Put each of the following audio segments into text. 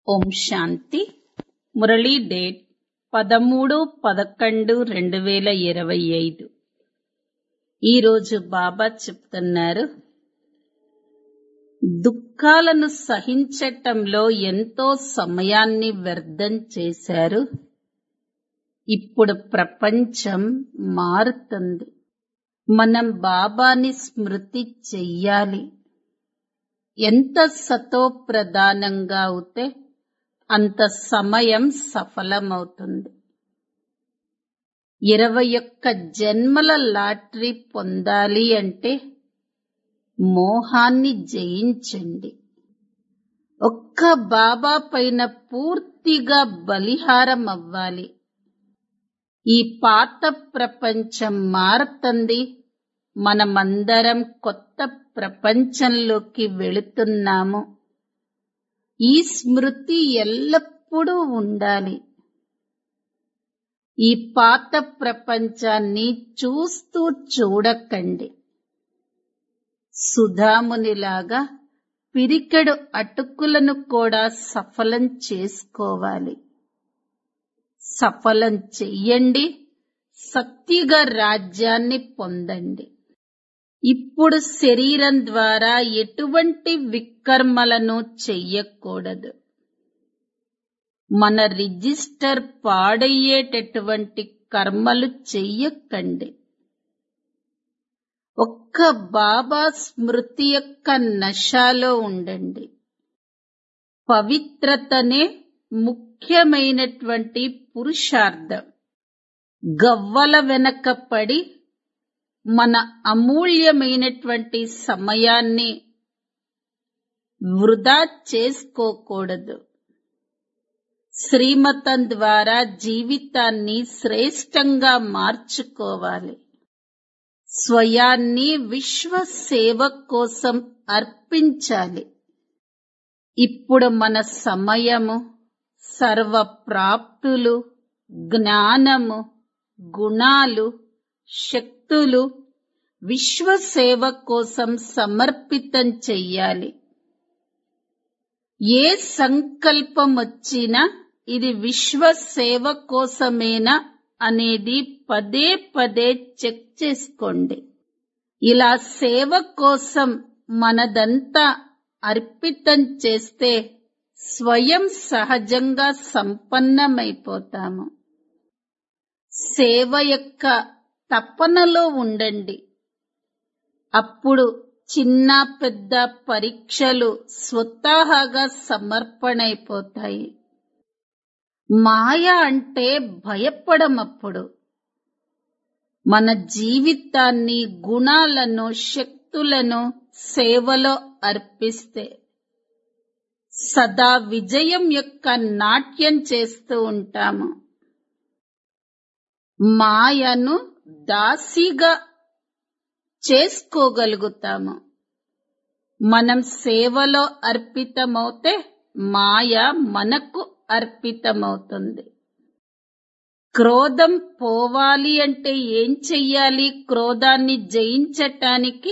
ఓం శాంతి Murali date పదమూడు పదకొండు రెండు వేల ఇరవై ఐదు ఈరోజు బాబా చెప్తున్నారు దుఃఖాలను సహించటంలో ఎంతో సమయాన్ని వ్యర్థం చేశారు ఇప్పుడు ప్రపంచం మారుతుంది మనం బాబాని స్మృతి చెయ్యాలి ఎంత సతో ప్రధానంగా అవుతే అంత సమయం సఫలమవుతుంది ఇరవై ఒక్క జన్మల లాటరీ పొందాలి అంటే మోహాన్ని జయించండి ఒక్క బాబా పైన పూర్తిగా బలిహారం అవ్వాలి ఈ పాత ప్రపంచం మారుతుంది మనమందరం కొత్త ప్రపంచంలోకి వెళుతున్నాము ఈ స్మృతి ఎల్లప్పుడూ ఉండాలి ఈ పాత ప్రపంచాన్ని చూస్తూ చూడకండి సుధామునిలాగా పిరికెడు అటుకులను కూడా సఫలం చేసుకోవాలి సఫలం చెయ్యండి శక్తిగా రాజ్యాన్ని పొందండి ఇప్పుడు శరీరం ద్వారా ఎటువంటి వికర్మలను చెయ్యకూడదు మన రిజిస్టర్ పాడయ్యేటటువంటి కర్మలు చెయ్యకండి ఒక్క బాబా స్మృతి యొక్క నశాలో ఉండండి పవిత్రతనే ముఖ్యమైనటువంటి పురుషార్థం గవ్వల వెనక పడి మన అమూల్యమైనటువంటి సమయాన్ని వృధా చేసుకోకూడదు శ్రీమతం ద్వారా జీవితాన్ని శ్రేష్టంగా మార్చుకోవాలి స్వయాన్ని విశ్వ సేవ కోసం అర్పించాలి ఇప్పుడు మన సమయము సర్వ ప్రాప్తులు జ్ఞానము గుణాలు శక్తులు విశ్వసేవ కోసం సమర్పితం చెయ్యాలి ఏ సంకల్పం వచ్చినా ఇది విశ్వ సేవ కోసమేనా అనేది పదే పదే చెక్ చేసుకోండి ఇలా సేవ కోసం మనదంతా అర్పితం చేస్తే స్వయం సహజంగా సంపన్నమైపోతాము సేవ యొక్క తపనలో ఉండండి అప్పుడు చిన్న పెద్ద పరీక్షలు స్వతహాగా సమర్పణైపోతాయి మాయ అంటే భయపడమప్పుడు మన జీవితాన్ని గుణాలను శక్తులను సేవలో అర్పిస్తే సదా విజయం యొక్క నాట్యం చేస్తూ ఉంటాము మాయను దాసిగా చేసుకోగలుగుతాము మనం సేవలో అర్పితమవుతే మాయ మనకు అర్పితమవుతుంది క్రోధం పోవాలి అంటే ఏం చెయ్యాలి క్రోధాన్ని జయించటానికి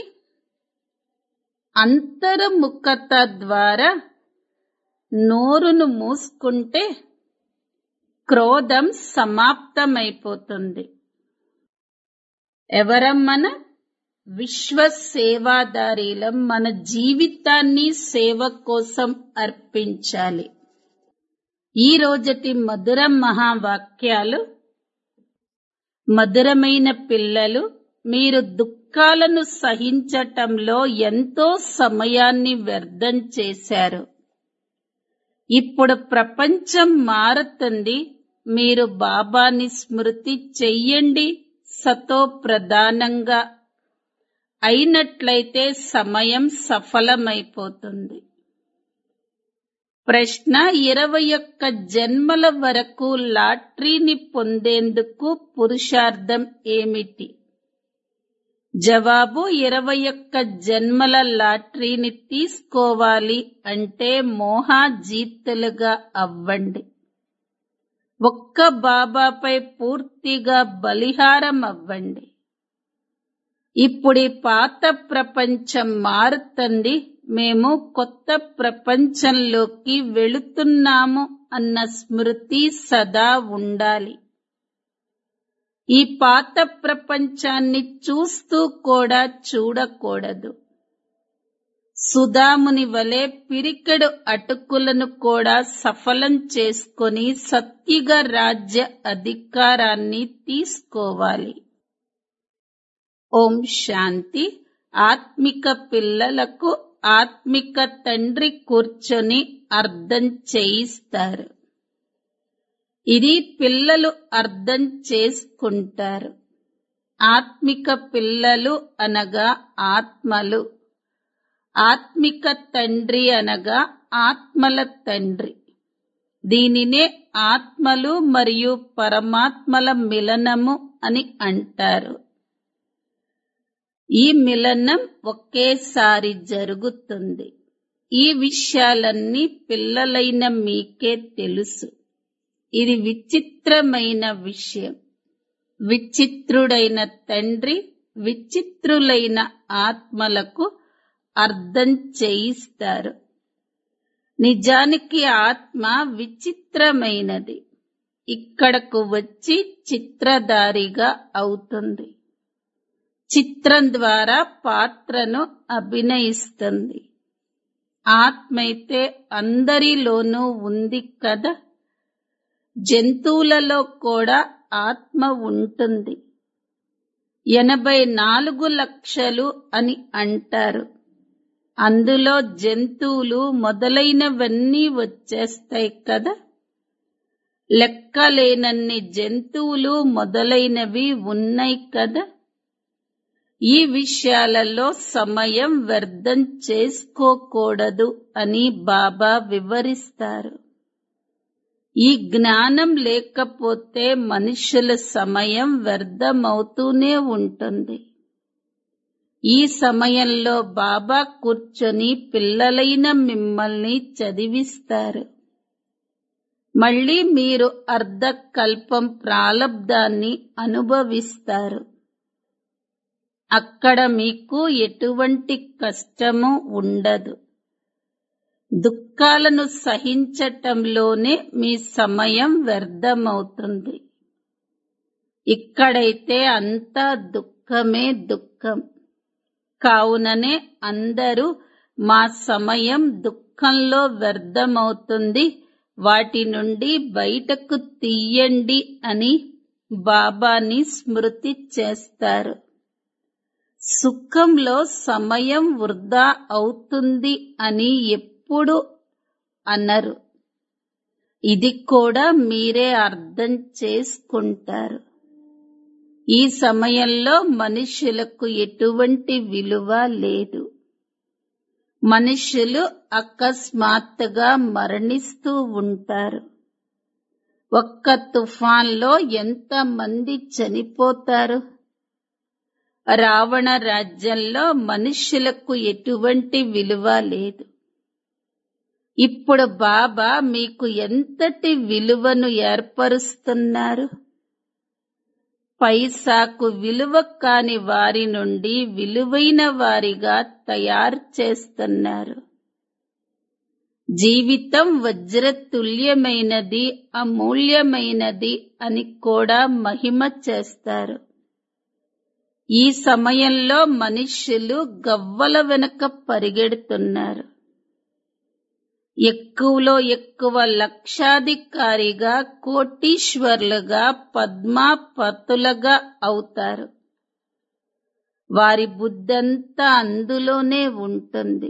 అంతర్ముఖత ద్వారా నోరును మూసుకుంటే క్రోధం సమాప్తమైపోతుంది ఎవరం మన విశ్వ సేవాదారీలం మన జీవితాన్ని సేవ కోసం అర్పించాలి ఈ రోజటి మధుర మహావాక్యాలు మధురమైన పిల్లలు మీరు దుఃఖాలను సహించటంలో ఎంతో సమయాన్ని వ్యర్థం చేశారు ఇప్పుడు ప్రపంచం మారుతుంది మీరు బాబాని స్మృతి చెయ్యండి సతో ప్రధానంగా అయినట్లయితే సమయం సఫలమైపోతుంది ప్రశ్న ఇరవై ఒక్క జన్మల వరకు లాటరీని పొందేందుకు పురుషార్థం ఏమిటి జవాబు ఇరవై ఒక్క జన్మల లాటరీని తీసుకోవాలి అంటే మోహాజీతులుగా అవ్వండి ఒక్క బాబాపై పూర్తిగా బలిహారం అవ్వండి ఇప్పుడు ఈ పాత ప్రపంచం మారుతుంది మేము కొత్త ప్రపంచంలోకి వెళుతున్నాము అన్న స్మృతి సదా ఉండాలి ఈ పాత ప్రపంచాన్ని చూస్తూ కూడా చూడకూడదు సుధాముని వలె పిరికెడు అటుకులను కూడా సఫలం చేసుకొని సత్యుగ రాజ్య అధికారాన్ని తీసుకోవాలి ఓం శాంతి ఆత్మిక పిల్లలకు ఆత్మిక తండ్రి కూర్చొని అర్థం చేయిస్తారు ఇది పిల్లలు అర్థం చేసుకుంటారు ఆత్మిక పిల్లలు అనగా ఆత్మలు ఆత్మిక తండ్రి అనగా ఆత్మల తండ్రి దీనినే ఆత్మలు మరియు పరమాత్మల మిలనము అని అంటారు ఈ మిలనం ఒకేసారి జరుగుతుంది ఈ విషయాలన్నీ పిల్లలైన మీకే తెలుసు ఇది విచిత్రమైన విషయం విచిత్రుడైన తండ్రి విచిత్రులైన ఆత్మలకు అర్థం చేయిస్తారు నిజానికి ఆత్మ విచిత్రమైనది ఇక్కడకు వచ్చి చిత్రధారిగా అవుతుంది చిత్రం ద్వారా పాత్రను అభినయిస్తుంది ఆత్మైతే అందరిలోనూ ఉంది కదా జంతువులలో కూడా ఆత్మ ఉంటుంది ఎనభై నాలుగు లక్షలు అని అంటారు అందులో జంతువులు మొదలైనవన్నీ వచ్చేస్తాయి కదా లెక్కలేనన్ని జంతువులు మొదలైనవి ఉన్నాయి కదా ఈ విషయాలలో సమయం వ్యర్థం చేసుకోకూడదు అని బాబా వివరిస్తారు ఈ జ్ఞానం లేకపోతే మనుషుల సమయం వ్యర్థమవుతూనే ఉంటుంది ఈ సమయంలో బాబా కూర్చొని పిల్లలైన మిమ్మల్ని చదివిస్తారు మళ్ళీ మీరు అర్ధకల్పం ప్రాలబ్ధాన్ని అనుభవిస్తారు అక్కడ మీకు ఎటువంటి కష్టము ఉండదు దుఃఖాలను సహించటంలోనే మీ సమయం వ్యర్థమవుతుంది ఇక్కడైతే అంతా దుఃఖమే దుఃఖం కావుననే అందరూ మా సమయం దుఃఖంలో వ్యర్థమవుతుంది వాటి నుండి బయటకు తీయండి అని బాబాని స్మృతి చేస్తారు సుఖంలో సమయం వృధా అవుతుంది అని ఎప్పుడు అనరు ఇది కూడా మీరే అర్థం చేసుకుంటారు ఈ సమయంలో మనుషులకు ఎటువంటి విలువ లేదు మనుషులు అకస్మాత్తుగా మరణిస్తూ ఉంటారు ఒక్క తుఫాన్లో ఎంత మంది చనిపోతారు రావణ రాజ్యంలో మనుష్యులకు ఎటువంటి విలువ లేదు ఇప్పుడు బాబా మీకు ఎంతటి విలువను ఏర్పరుస్తున్నారు పైసాకు విలువ కాని వారి నుండి విలువైన వారిగా తయారు చేస్తున్నారు జీవితం వజ్రతుల్యమైనది అమూల్యమైనది అని కూడా మహిమ చేస్తారు ఈ సమయంలో మనుష్యులు గవ్వల వెనుక పరిగెడుతున్నారు ఎక్కువలో ఎక్కువ లక్షాధికారిగా కోటీశ్వర్లుగా పద్మాపతులుగా అవుతారు వారి బుద్ధంతా అందులోనే ఉంటుంది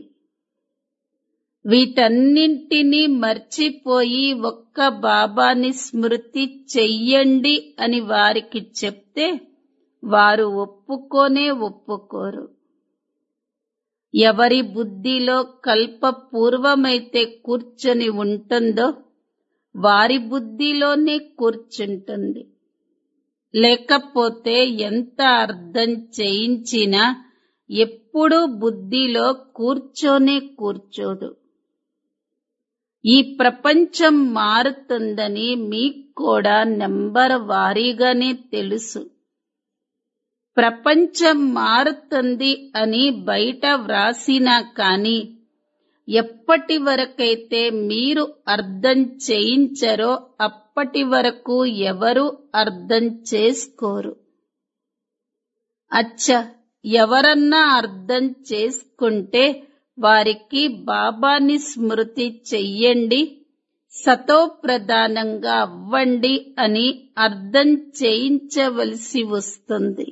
వీటన్నింటినీ మర్చిపోయి ఒక్క బాబాని స్మృతి చెయ్యండి అని వారికి చెప్తే వారు ఒప్పుకోనే ఒప్పుకోరు ఎవరి బుద్ధిలో కల్ప పూర్వమైతే కూర్చొని ఉంటుందో వారి బుద్ధిలోనే కూర్చుంటుంది లేకపోతే ఎంత అర్థం చేయించినా ఎప్పుడూ బుద్ధిలో కూర్చోనే కూర్చోదు ఈ ప్రపంచం మారుతుందని మీకు కూడా నెంబర్ వారీగానే తెలుసు ప్రపంచం మారుతుంది అని బయట వ్రాసినా కాని ఎప్పటి వరకైతే మీరు అర్థం చేయించరో అప్పటి వరకు ఎవరు అర్థం చేసుకోరు అచ్చ ఎవరన్నా అర్థం చేసుకుంటే వారికి బాబాని స్మృతి చెయ్యండి సతో ప్రధానంగా అవ్వండి అని అర్థం చేయించవలసి వస్తుంది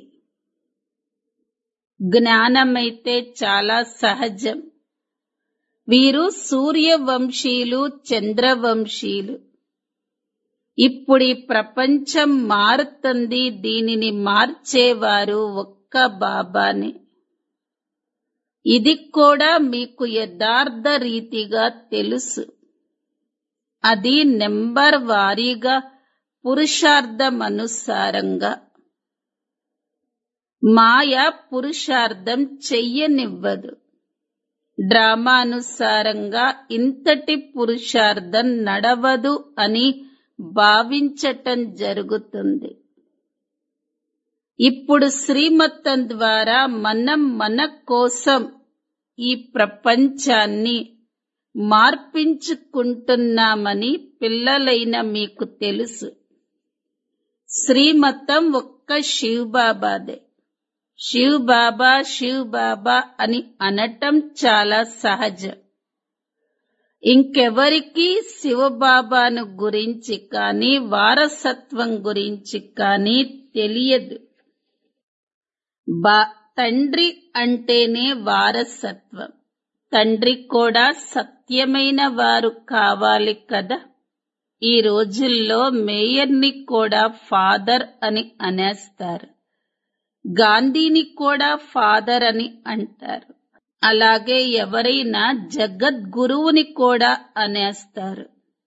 జ్ఞానమైతే చాలా సహజం వీరు సూర్యవంశీయులు చంద్రవంశీయులు ఇప్పుడు ఈ ప్రపంచం మారుతుంది దీనిని మార్చేవారు ఒక్క బాబానే ఇది కూడా మీకు యథార్థ రీతిగా తెలుసు అది నెంబర్ వారీగా పురుషార్థమనుసారంగా మాయ పురుషార్థం చెయ్యనివ్వదు డ్రామానుసారంగా ఇంతటి పురుషార్థం నడవదు అని భావించటం జరుగుతుంది ఇప్పుడు శ్రీమతం ద్వారా మనం మన కోసం ఈ ప్రపంచాన్ని మార్పించుకుంటున్నామని పిల్లలైన మీకు తెలుసు శ్రీమతం ఒక్క శివ్ బాబాదే శివ్ బాబా శివ్ బాబా అని అనటం చాలా సహజం ఇంకెవరికి శివబాబాను గురించి కానీ వారసత్వం గురించి కానీ తెలియదు బా తండ్రి అంటేనే వారసత్వం తండ్రి కూడా సత్యమైన వారు కావాలి కదా ఈ రోజుల్లో మేయర్ని కూడా ఫాదర్ అని అనేస్తారు గాంధీని కూడా ఫాదర్ అని అంటారు అలాగే ఎవరైనా జగద్గురువుని కూడా అనేస్తారు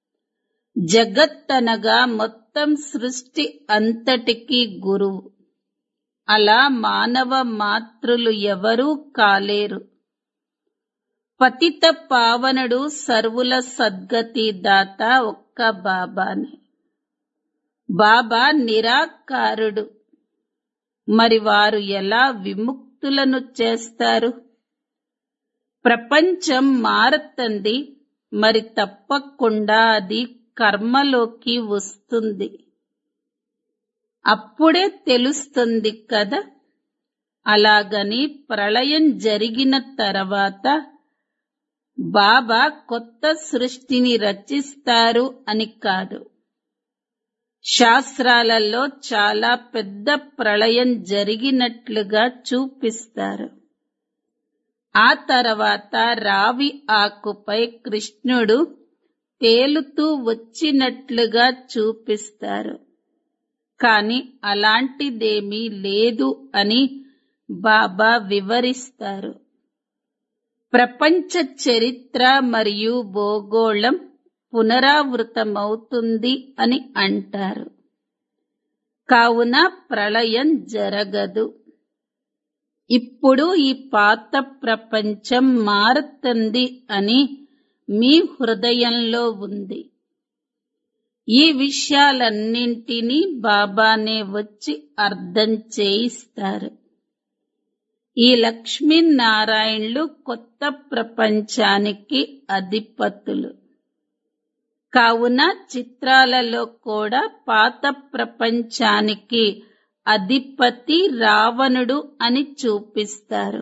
జగత్ అనగా మొత్తం సృష్టి అంతటికీ గురువు అలా మానవ మాతృలు ఎవరూ కాలేరు పతిత పావనుడు సర్వుల సద్గతి దాత ఒక్క బాబానే బాబా నిరాకారుడు మరి వారు ఎలా విముక్తులను చేస్తారు ప్రపంచం మారుతుంది మరి తప్పకుండా అది కర్మలోకి వస్తుంది అప్పుడే తెలుస్తుంది కదా అలాగని ప్రళయం జరిగిన తర్వాత బాబా కొత్త సృష్టిని రచిస్తారు అని కాదు శాస్త్రాలలో చాలా పెద్ద ప్రళయం జరిగినట్లుగా చూపిస్తారు ఆ తర్వాత రావి ఆకుపై కృష్ణుడు తేలుతూ వచ్చినట్లుగా చూపిస్తారు కాని అలాంటిదేమీ లేదు అని బాబా వివరిస్తారు ప్రపంచ చరిత్ర మరియు భూగోళం పునరావృతమవుతుంది అని అంటారు కావున ప్రళయం జరగదు ఇప్పుడు ఈ పాత ప్రపంచం మారుతుంది అని మీ హృదయంలో ఉంది ఈ విషయాలన్నింటినీ బాబానే వచ్చి అర్థం చేయిస్తారు ఈ లక్ష్మీనారాయణులు కొత్త ప్రపంచానికి అధిపతులు కావున చిత్రాలలో కూడా పాత ప్రపంచానికి అధిపతి రావణుడు అని చూపిస్తారు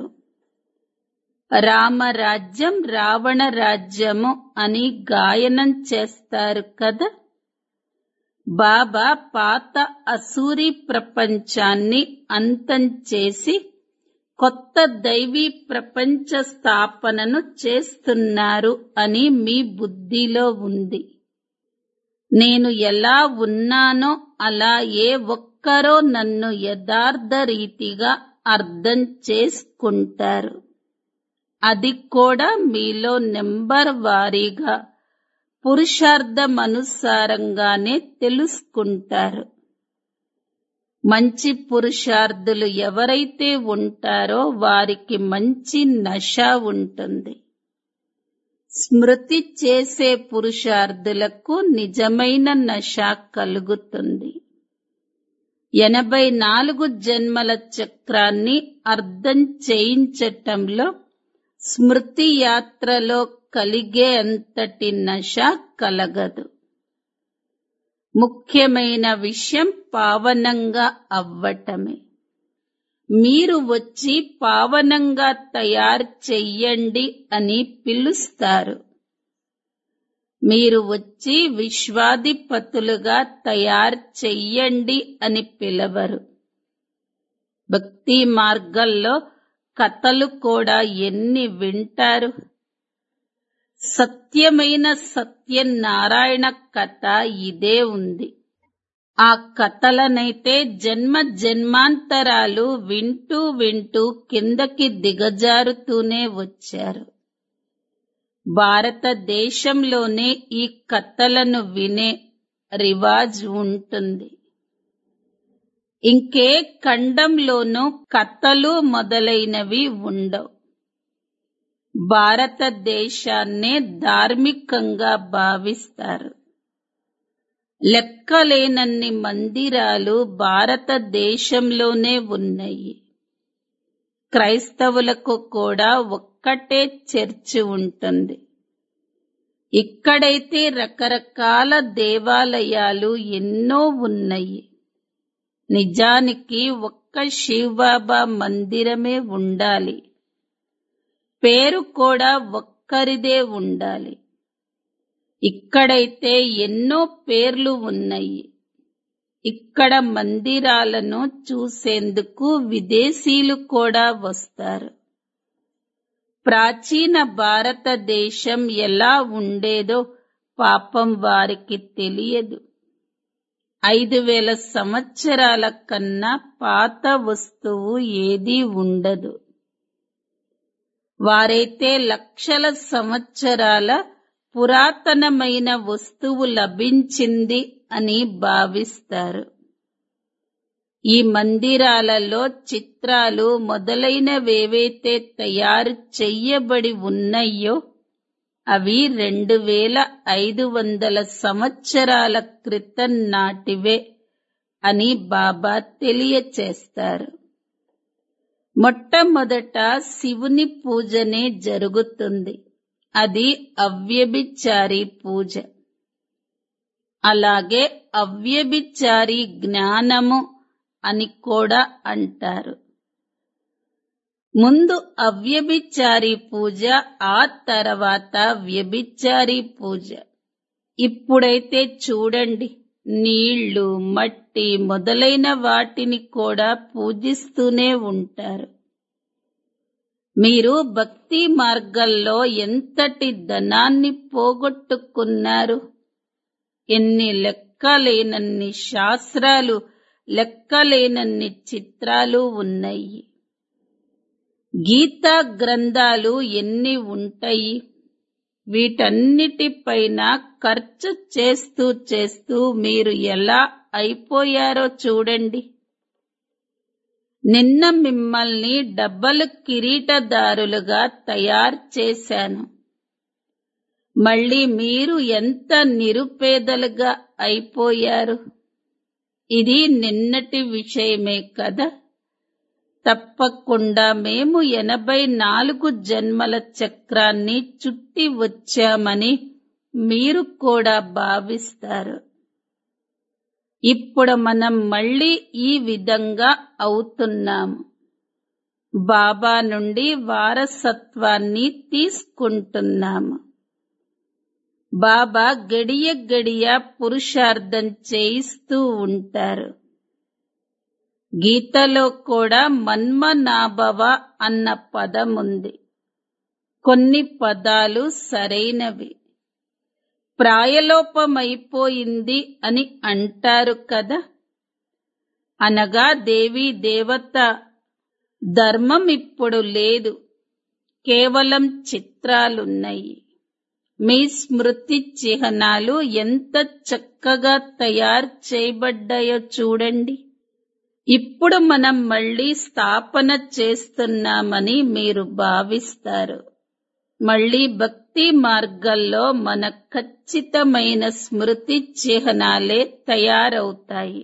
రామరాజ్యం రావణ రాజ్యము అని గాయనం చేస్తారు కదా బాబా పాత అసూరి ప్రపంచాన్ని అంతం చేసి కొత్త దైవీ ప్రపంచ స్థాపనను చేస్తున్నారు అని మీ బుద్ధిలో ఉంది నేను ఎలా ఉన్నానో అలా ఏ ఒక్కరో నన్ను యథార్థ రీతిగా అర్థం చేసుకుంటారు అది కూడా మీలో నెంబర్ వారీగా పురుషార్థమనుసారంగానే తెలుసుకుంటారు మంచి పురుషార్థులు ఎవరైతే ఉంటారో వారికి మంచి నశ ఉంటుంది స్మృతి చేసే పురుషార్థులకు నిజమైన నశ కలుగుతుంది ఎనభై నాలుగు జన్మల చక్రాన్ని అర్థం చేయించటంలో స్మృతి యాత్రలో కలిగే అంతటి నశ కలగదు ముఖ్యమైన విషయం పావనంగా అవ్వటమే మీరు వచ్చి పావనంగా తయారు చెయ్యండి అని పిలుస్తారు మీరు వచ్చి విశ్వాధిపతులుగా తయారు చెయ్యండి అని పిలవరు భక్తి మార్గంలో కథలు కూడా ఎన్ని వింటారు సత్యమైన సత్యనారాయణ కథ ఇదే ఉంది ఆ కథలనైతే జన్మ జన్మాంతరాలు వింటూ వింటూ కిందకి దిగజారుతూనే వచ్చారు భారతదేశంలోనే ఈ కథలను వినే రివాజ్ ఉంటుంది ఇంకే ఖండంలోనూ కథలు మొదలైనవి ఉండవు భారతదేశాన్నే ధార్మికంగా భావిస్తారు లెక్కలేనన్ని మందిరాలు భారతదేశంలోనే ఉన్నాయి క్రైస్తవులకు కూడా ఒక్కటే చర్చి ఉంటుంది ఇక్కడైతే రకరకాల దేవాలయాలు ఎన్నో ఉన్నాయి నిజానికి ఒక్క శివబాబా మందిరమే ఉండాలి పేరు కూడా ఒక్కరిదే ఉండాలి ఇక్కడైతే ఎన్నో పేర్లు ఉన్నాయి ఇక్కడ మందిరాలను చూసేందుకు విదేశీయులు కూడా వస్తారు ప్రాచీన భారతదేశం ఎలా ఉండేదో పాపం వారికి తెలియదు ఐదు వేల సంవత్సరాల కన్నా పాత వస్తువు ఏదీ ఉండదు వారైతే లక్షల సంవత్సరాల పురాతనమైన వస్తువు లభించింది అని భావిస్తారు ఈ మందిరాలలో చిత్రాలు మొదలైనవేవైతే తయారు చెయ్యబడి ఉన్నాయో అవి రెండు వేల ఐదు వందల సంవత్సరాల క్రితం నాటివే అని బాబా తెలియచేస్తారు మొట్టమొదట శివుని పూజనే జరుగుతుంది అది అవ్యభిచారి పూజ అలాగే అవ్యభిచారి జ్ఞానము అని కూడా అంటారు ముందు అవ్యభిచారి పూజ ఆ తర్వాత వ్యభిచారి పూజ ఇప్పుడైతే చూడండి నీళ్లు మట్టి మొదలైన వాటిని కూడా పూజిస్తూనే ఉంటారు మీరు భక్తి మార్గంలో ఎంతటి ధనాన్ని పోగొట్టుకున్నారు ఎన్ని లెక్కలేనన్ని శాస్త్రాలు లెక్కలేనన్ని చిత్రాలు ఉన్నాయి గీతా గ్రంథాలు ఎన్ని ఉంటాయి వీటన్నిటిపైన ఖర్చు చేస్తూ చేస్తూ మీరు ఎలా అయిపోయారో చూడండి నిన్న మిమ్మల్ని డబ్బలు కిరీటదారులుగా తయారు చేశాను మళ్ళీ మీరు ఎంత నిరుపేదలుగా అయిపోయారు ఇది నిన్నటి విషయమే కదా తప్పకుండా మేము ఎనభై నాలుగు జన్మల చక్రాన్ని చుట్టి వచ్చామని మీరు కూడా భావిస్తారు ఇప్పుడు మనం మళ్ళీ ఈ విధంగా అవుతున్నాము బాబా నుండి వారసత్వాన్ని తీసుకుంటున్నాము బాబా గడియ గడియ పురుషార్థం చేయిస్తూ ఉంటారు గీతలో కూడా మన్మనాభవ అన్న పదం ఉంది కొన్ని పదాలు సరైనవి ప్రాయలోపమైపోయింది అని అంటారు కదా అనగా దేవీ దేవత ధర్మం ఇప్పుడు లేదు కేవలం చిత్రాలున్నాయి మీ స్మృతి చిహ్నాలు ఎంత చక్కగా తయారు చేయబడ్డాయో చూడండి ఇప్పుడు మనం మళ్ళీ స్థాపన చేస్తున్నామని మీరు భావిస్తారు మళ్ళీ భక్తి మార్గంలో మన ఖచ్చితమైన స్మృతి చిహ్నాలే తయారవుతాయి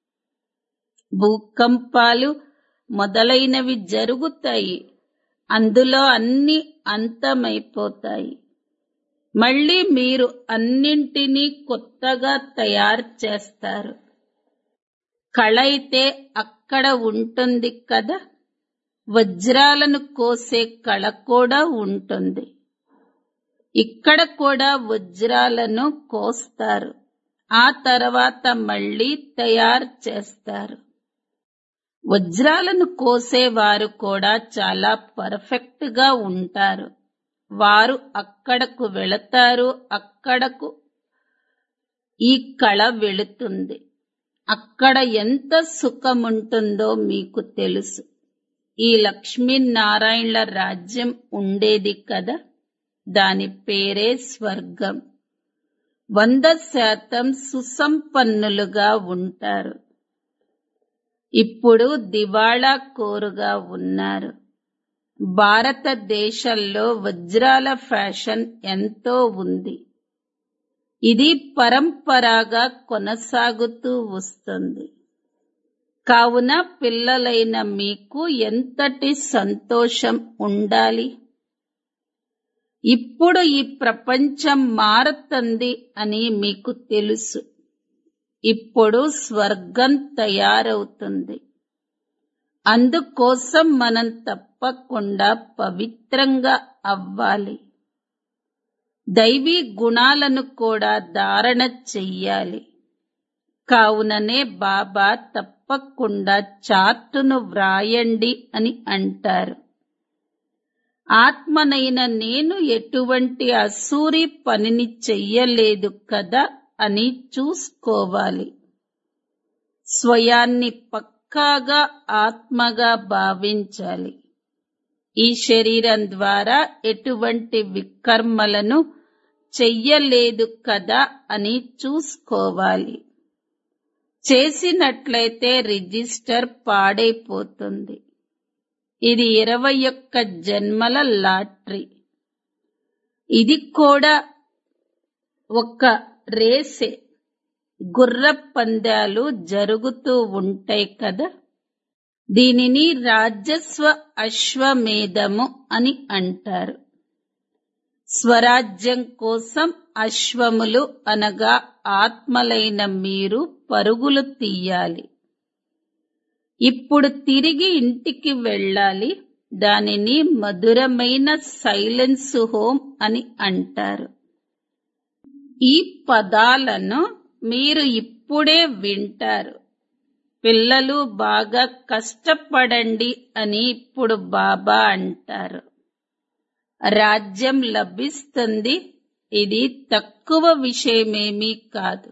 భూకంపాలు మొదలైనవి జరుగుతాయి అందులో అన్ని అంతమైపోతాయి మళ్ళీ మీరు అన్నింటినీ కొత్తగా తయారు చేస్తారు కళ అయితే అక్కడ ఉంటుంది కదా వజ్రాలను కోసే కళ కూడా ఉంటుంది ఇక్కడ కూడా వజ్రాలను కోస్తారు ఆ తర్వాత మళ్ళీ తయారు చేస్తారు వజ్రాలను కోసేవారు కూడా చాలా పర్ఫెక్ట్ గా ఉంటారు వారు అక్కడకు వెళతారు అక్కడకు ఈ కళ వెళుతుంది అక్కడ ఎంత సుఖముంటుందో మీకు తెలుసు ఈ లక్ష్మీనారాయణల రాజ్యం ఉండేది కదా దాని పేరే స్వర్గం వంద శాతం సుసంపన్నులుగా ఉంటారు ఇప్పుడు దివాళా కోరుగా ఉన్నారు భారతదేశంలో వజ్రాల ఫ్యాషన్ ఎంతో ఉంది ఇది పరంపరాగా కొనసాగుతూ వస్తుంది కావున పిల్లలైన మీకు ఎంతటి సంతోషం ఉండాలి ఇప్పుడు ఈ ప్రపంచం మారుతుంది అని మీకు తెలుసు ఇప్పుడు స్వర్గం తయారవుతుంది అందుకోసం మనం తప్పకుండా పవిత్రంగా అవ్వాలి దైవీ గుణాలను కూడా ధారణ చెయ్యాలి కావుననే బాబా తప్పకుండా చార్టును వ్రాయండి అని అంటారు ఆత్మనైన నేను ఎటువంటి అసూరి పనిని చెయ్యలేదు కదా అని చూసుకోవాలి స్వయాన్ని పక్కాగా ఆత్మగా భావించాలి ఈ శరీరం ద్వారా ఎటువంటి వికర్మలను చెయ్యలేదు కదా అని చూసుకోవాలి చేసినట్లయితే రిజిస్టర్ పాడైపోతుంది ఇది ఇరవై ఒక్క జన్మల లాటరీ ఇది కూడా ఒక రేసే గుర్ర పందాలు జరుగుతూ ఉంటాయి కదా దీనిని రాజస్వ అశ్వమేధము అని అంటారు స్వరాజ్యం కోసం అశ్వములు అనగా ఆత్మలైన మీరు పరుగులు తీయాలి ఇప్పుడు తిరిగి ఇంటికి వెళ్ళాలి దానిని మధురమైన సైలెన్స్ హోమ్ అని అంటారు ఈ పదాలను మీరు ఇప్పుడే వింటారు పిల్లలు బాగా కష్టపడండి అని ఇప్పుడు బాబా అంటారు రాజ్యం లభిస్తుంది ఇది తక్కువ విషయమేమీ కాదు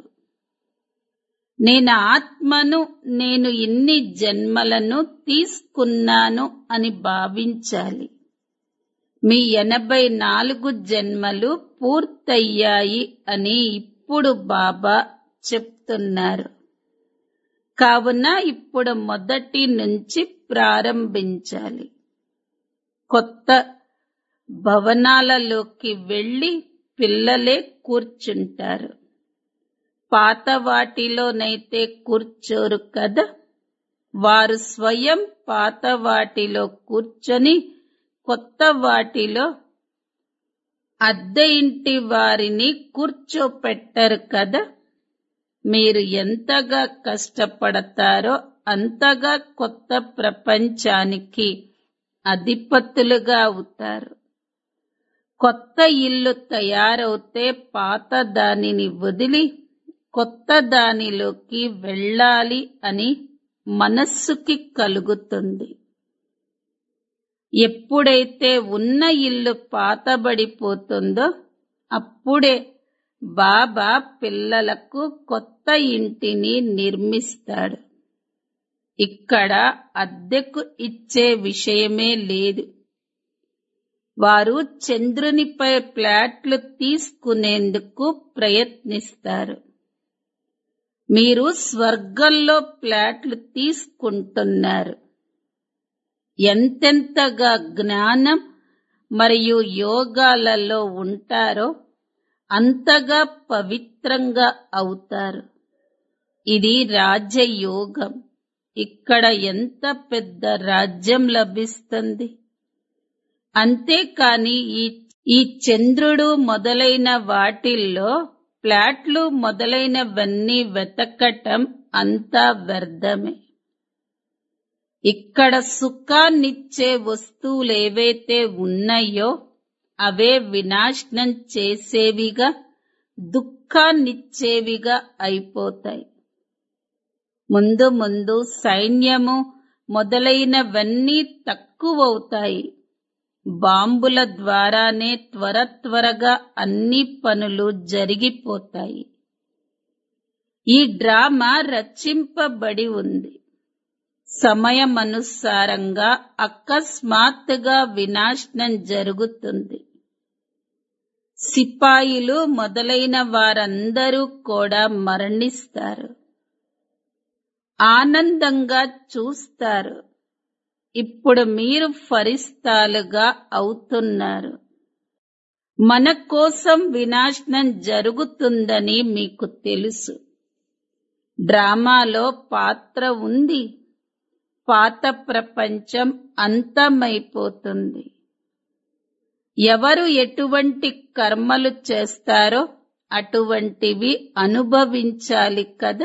నేను ఆత్మను నేను ఇన్ని జన్మలను తీసుకున్నాను అని భావించాలి మీ ఎనభై నాలుగు జన్మలు పూర్తయ్యాయి అని ఇప్పుడు బాబా చెప్తున్నారు కావున ఇప్పుడు మొదటి నుంచి ప్రారంభించాలి కొత్త భవనాలలోకి వెళ్లి పిల్లలే కూర్చుంటారు పాత వాటిలోనైతే కూర్చోరు కదా వారు స్వయం పాత వాటిలో కూర్చొని కొత్త వాటిలో అద్దె ఇంటి వారిని కూర్చోపెట్టరు కదా మీరు ఎంతగా కష్టపడతారో అంతగా కొత్త ప్రపంచానికి అధిపతులుగా అవుతారు కొత్త ఇల్లు తయారవుతే పాత దానిని వదిలి కొత్త దానిలోకి వెళ్ళాలి అని మనస్సుకి కలుగుతుంది ఎప్పుడైతే ఉన్న ఇల్లు పాతబడిపోతుందో అప్పుడే బాబా పిల్లలకు కొత్త ఇంటిని నిర్మిస్తాడు ఇక్కడ అద్దెకు ఇచ్చే విషయమే లేదు వారు చంద్రునిపై ప్లాట్లు తీసుకునేందుకు ప్రయత్నిస్తారు మీరు స్వర్గంలో ప్లాట్లు తీసుకుంటున్నారు ఎంతెంతగా జ్ఞానం మరియు యోగాలలో ఉంటారో అంతగా పవిత్రంగా అవుతారు ఇది రాజయోగం ఇక్కడ ఎంత పెద్ద రాజ్యం లభిస్తుంది అంతేకాని ఈ ఈ చంద్రుడు మొదలైన వాటిల్లో ప్లాట్లు మొదలైనవన్నీ వెతకటం అంతా వ్యర్థమే ఇక్కడ సుఖాన్నిచ్చే వస్తువులేవైతే ఉన్నాయో అవే వినాశనం చేసేవిగా దుఃఖాన్నిచ్చేవిగా అయిపోతాయి ముందు ముందు సైన్యము మొదలైనవన్నీ తక్కువవుతాయి బాంబుల ద్వారానే త్వర త్వరగా అన్ని పనులు జరిగిపోతాయి ఈ డ్రామా రచింపబడి ఉంది సమయమనుసారంగా అకస్మాత్తుగా వినాశనం జరుగుతుంది సిపాయిలు మొదలైన వారందరూ కూడా మరణిస్తారు ఆనందంగా చూస్తారు ఇప్పుడు మీరు ఫరిస్తాలుగా అవుతున్నారు మన కోసం వినాశనం జరుగుతుందని మీకు తెలుసు డ్రామాలో పాత్ర ఉంది పాత ప్రపంచం అంతమైపోతుంది ఎవరు ఎటువంటి కర్మలు చేస్తారో అటువంటివి అనుభవించాలి కదా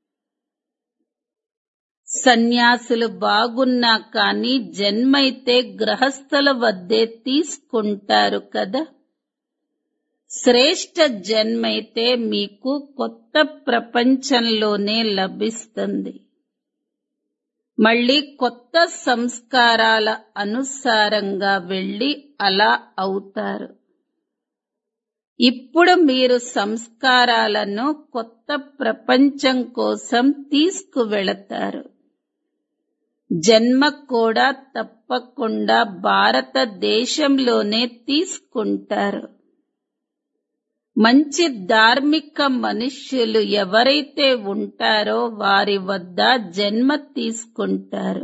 సన్యాసులు బాగున్నా కానీ జన్మైతే గ్రహస్థుల వద్దే తీసుకుంటారు కదా శ్రేష్ట జన్మైతే మీకు కొత్త ప్రపంచంలోనే లభిస్తుంది మళ్ళీ కొత్త సంస్కారాల అనుసారంగా వెళ్ళి అలా అవుతారు ఇప్పుడు మీరు సంస్కారాలను కొత్త ప్రపంచం కోసం తీసుకువెళతారు జన్మ కూడా తప్పకుండా భారతదేశంలోనే తీసుకుంటారు మంచి ధార్మిక మనుష్యులు ఎవరైతే ఉంటారో వారి వద్ద జన్మ తీసుకుంటారు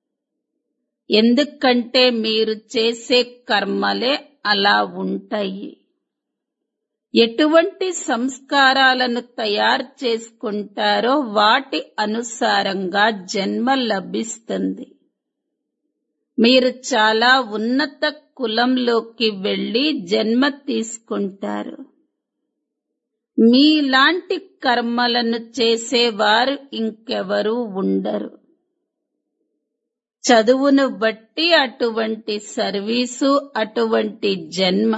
ఎందుకంటే మీరు చేసే కర్మలే అలా ఉంటాయి ఎటువంటి సంస్కారాలను తయారు చేసుకుంటారో వాటి అనుసారంగా జన్మ లభిస్తుంది మీరు చాలా ఉన్నత కులంలోకి వెళ్లి జన్మ తీసుకుంటారు మీలాంటి కర్మలను చేసేవారు ఇంకెవరూ ఉండరు చదువును బట్టి అటువంటి సర్వీసు అటువంటి జన్మ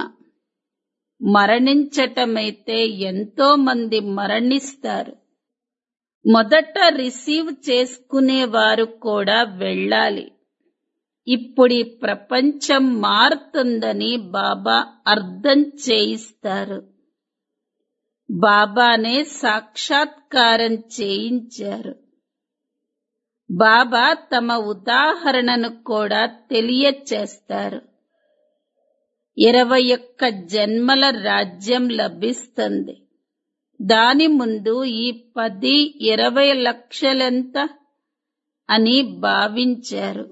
మరణించటమైతే ఎంతో మంది మరణిస్తారు మొదట రిసీవ్ చేసుకునేవారు కూడా వెళ్ళాలి ఇప్పుడు ఈ ప్రపంచం మారుతుందని బాబా అర్థం చేయిస్తారు బాబానే సాక్షాత్కారం చేయించారు బాబా తమ ఉదాహరణను కూడా తెలియచేస్తారు ఇరవై ఒక్క జన్మల రాజ్యం లభిస్తుంది దాని ముందు ఈ పది ఇరవై లక్షలెంత అని భావించారు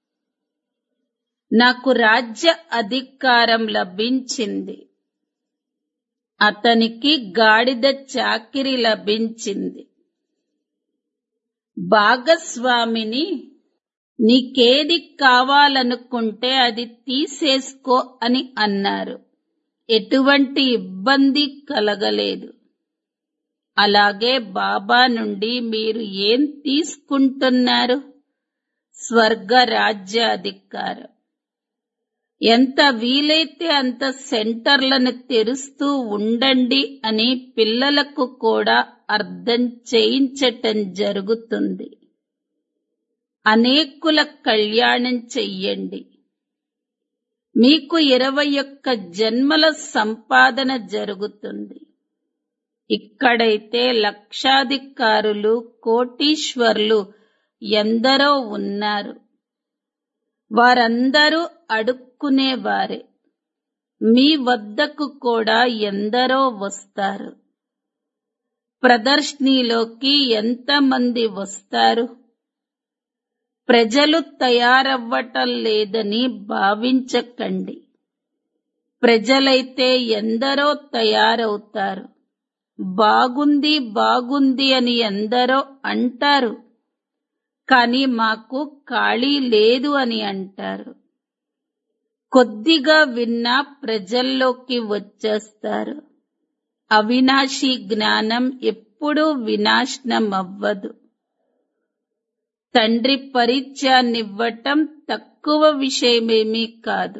నాకు రాజ్య అధికారం లభించింది అతనికి గాడిద చాకిరి లభించింది భాగస్వామిని నీకేది కావాలనుకుంటే అది తీసేసుకో అని అన్నారు ఎటువంటి ఇబ్బంది కలగలేదు అలాగే బాబా నుండి మీరు ఏం తీసుకుంటున్నారు స్వర్గ రాజ్య అధికారం ఎంత వీలైతే అంత సెంటర్లను తెరుస్తూ ఉండండి అని పిల్లలకు కూడా అర్థం చేయించటం జరుగుతుంది అనేకుల కళ్యాణం చెయ్యండి మీకు ఇరవై ఒక్క జన్మల సంపాదన జరుగుతుంది ఇక్కడైతే లక్షాధికారులు కోటీశ్వర్లు ఎందరో ఉన్నారు వారందరూ అడుక్కునేవారే మీ వద్దకు కూడా ఎందరో వస్తారు ప్రదర్శనలోకి ఎంతమంది వస్తారు ప్రజలు తయారవ్వటం లేదని భావించకండి ప్రజలైతే ఎందరో తయారవుతారు బాగుంది బాగుంది అని ఎందరో అంటారు కానీ మాకు ఖాళీ లేదు అని అంటారు కొద్దిగా విన్నా ప్రజల్లోకి వచ్చేస్తారు అవినాశి జ్ఞానం ఎప్పుడూ వినాశనం అవ్వదు తండ్రి పరిచయాన్నివ్వటం తక్కువ విషయమేమీ కాదు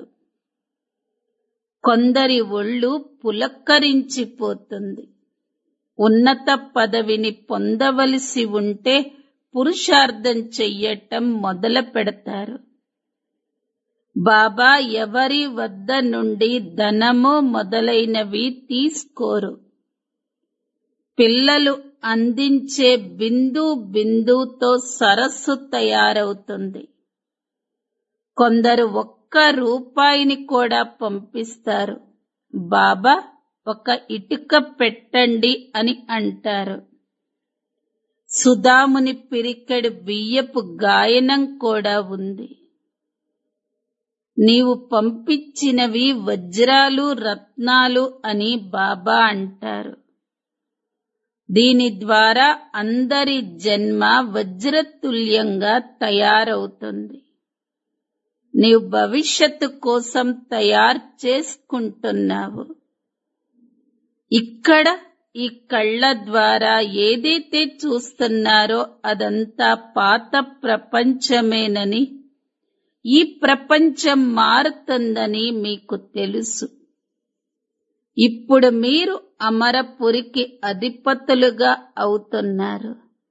కొందరి ఒళ్ళు పులక్కరించిపోతుంది ఉన్నత పదవిని పొందవలసి ఉంటే పురుషార్థం చెయ్యటం మొదలు పెడతారు బాబా ఎవరి వద్ద నుండి ధనము మొదలైనవి తీసుకోరు పిల్లలు అందించే బిందు బిందుతో సరస్సు తయారవుతుంది కొందరు ఒక్క రూపాయిని కూడా పంపిస్తారు బాబా ఒక ఇటుక పెట్టండి అని అంటారు సుధాముని పిరికెడు బియ్యపు గాయనం కూడా ఉంది నీవు పంపించినవి వజ్రాలు రత్నాలు అని బాబా అంటారు దీని ద్వారా అందరి జన్మ వజ్రతుల్యంగా తయారవుతుంది నీవు భవిష్యత్తు కోసం తయారు చేసుకుంటున్నావు ఇక్కడ ఈ కళ్ళ ద్వారా ఏదైతే చూస్తున్నారో అదంతా పాత ప్రపంచమేనని ఈ ప్రపంచం మారుతుందని మీకు తెలుసు ఇప్పుడు మీరు అమరపురికి అధిపతులుగా అవుతున్నారు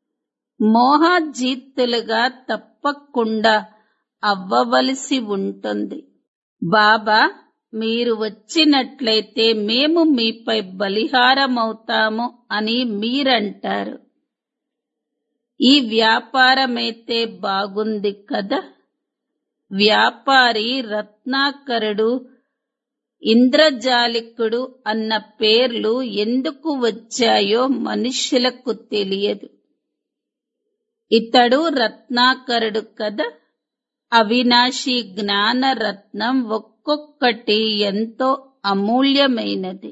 మోహజీతులుగా తప్పకుండా అవ్వవలసి ఉంటుంది బాబా మీరు వచ్చినట్లయితే మేము మీపై బలిహారమవుతాము అని మీరంటారు ఈ వ్యాపారమైతే బాగుంది కదా వ్యాపారి రత్నాకరుడు ఇంద్రజాలికుడు అన్న పేర్లు ఎందుకు వచ్చాయో మనుష్యులకు తెలియదు ఇతడు రత్నాకరుడు కదా అవినాశి జ్ఞాన రత్నం ఒక్కొక్కటి ఎంతో అమూల్యమైనది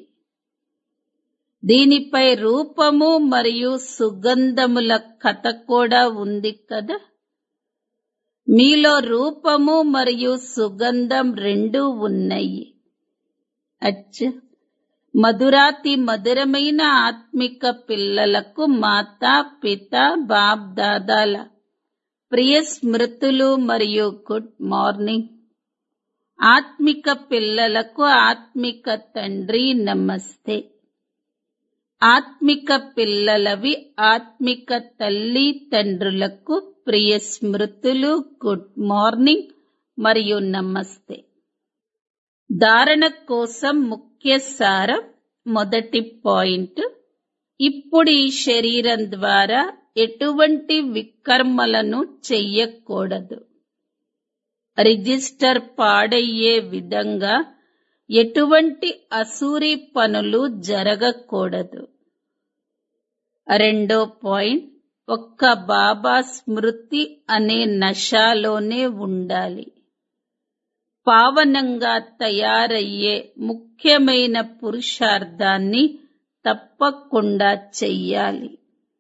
దీనిపై రూపము మరియు సుగంధముల కథ కూడా ఉంది కదా మీలో రూపము మరియు సుగంధం రెండూ ఉన్నాయి అచ్చ మధురాతి మధురమైన ఆత్మిక పిల్లలకు మాతా పిత బాప్ దాదాల ప్రియ స్మృతులు మరియు గుడ్ మార్నింగ్ ఆత్మిక పిల్లలకు ఆత్మిక తండ్రి నమస్తే ఆత్మిక పిల్లలవి ఆత్మిక తల్లి తండ్రులకు ప్రియ స్మృతులు గుడ్ మార్నింగ్ మరియు నమస్తే ధారణ కోసం ముఖ్య సారం మొదటి పాయింట్ ఇప్పుడు ఈ శరీరం ద్వారా ఎటువంటి వికర్మలను చెయ్యకూడదు రిజిస్టర్ పాడయ్యే విధంగా ఎటువంటి అసూరి పనులు జరగకూడదు రెండో పాయింట్ ఒక్క బాబా స్మృతి అనే నశాలోనే ఉండాలి పావనంగా తయారయ్యే ముఖ్యమైన పురుషార్థాన్ని తప్పకుండా చెయ్యాలి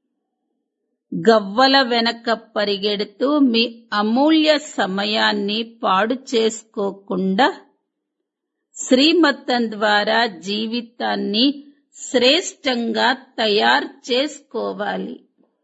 గవ్వల వెనక పరిగెడుతూ మీ అమూల్య సమయాన్ని పాడు చేసుకోకుండా శ్రీమతం ద్వారా జీవితాన్ని శ్రేష్టంగా తయారు చేసుకోవాలి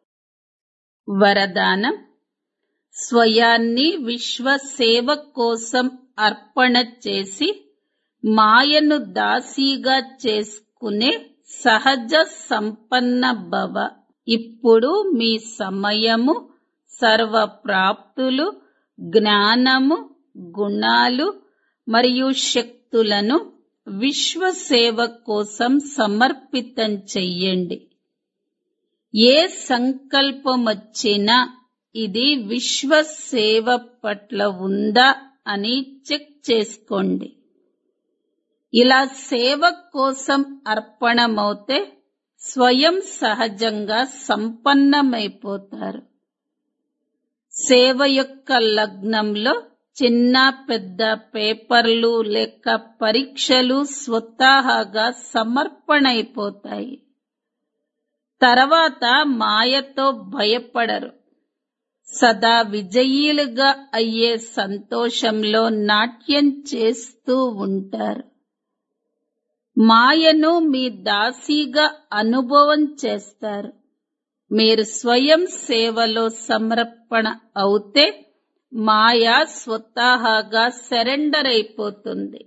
వరదానం స్వయాన్ని విశ్వ సేవ కోసం అర్పణ చేసి మాయను దాసీగా చేసుకునే సహజ సంపన్న భవ ఇప్పుడు మీ సమయము సర్వ ప్రాప్తులు జ్ఞానము గుణాలు మరియు శక్తులను విశ్వ సేవ కోసం సమర్పితం చెయ్యండి ఏ సంకల్పం వచ్చినా ఇది విశ్వ సేవ పట్ల ఉందా అని చెక్ చేసుకోండి ఇలా సేవ కోసం అర్పణమవుతే స్వయం సహజంగా సంపన్నమైపోతారు సేవ యొక్క లగ్నంలో చిన్న పెద్ద పేపర్లు లేక పరీక్షలు స్వతహాగా సమర్పణైపోతాయి తర్వాత మాయతో భయపడరు సదా విజయీలుగా అయ్యే సంతోషంలో నాట్యం చేస్తూ ఉంటారు మాయను మీ దాసీగా అనుభవం చేస్తారు మీరు స్వయం సేవలో సమర్పణ అవుతే మాయ స్వతహాగా సరెండర్ అయిపోతుంది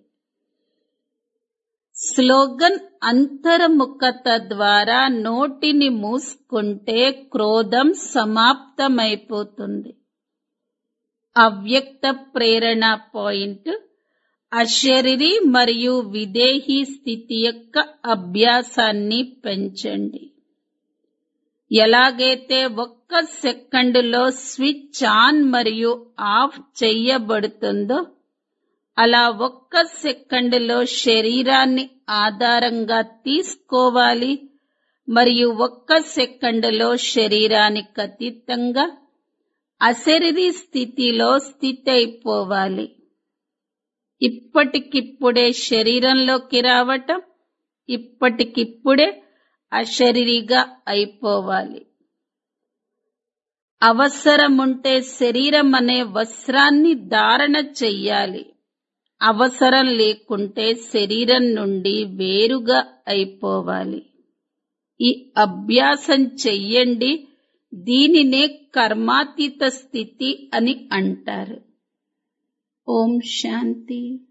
స్లోగన్ అంతర్ముఖత ద్వారా నోటిని మూసుకుంటే క్రోధం సమాప్తమైపోతుంది అవ్యక్త ప్రేరణ పాయింట్ అశరీరి మరియు విదేహీ స్థితి యొక్క అభ్యాసాన్ని పెంచండి ఎలాగైతే ఒక్క సెకండులో స్విచ్ ఆన్ మరియు ఆఫ్ చెయ్యబడుతుందో అలా ఒక్క సెకండులో శరీరాన్ని ఆధారంగా తీసుకోవాలి మరియు ఒక్క సెకండులో శరీరానికి అతీతంగా అశరీరి స్థితిలో స్థితి అయిపోవాలి ఇప్పటికిప్పుడే శరీరంలోకి రావటం ఇప్పటికిప్పుడే అశరీరిగా అయిపోవాలి అవసరముంటే శరీరం అనే వస్త్రాన్ని ధారణ చెయ్యాలి అవసరం లేకుంటే శరీరం నుండి వేరుగా అయిపోవాలి ఈ అభ్యాసం చెయ్యండి దీనినే కర్మాతీత స్థితి అని అంటారు ఓం శాంతి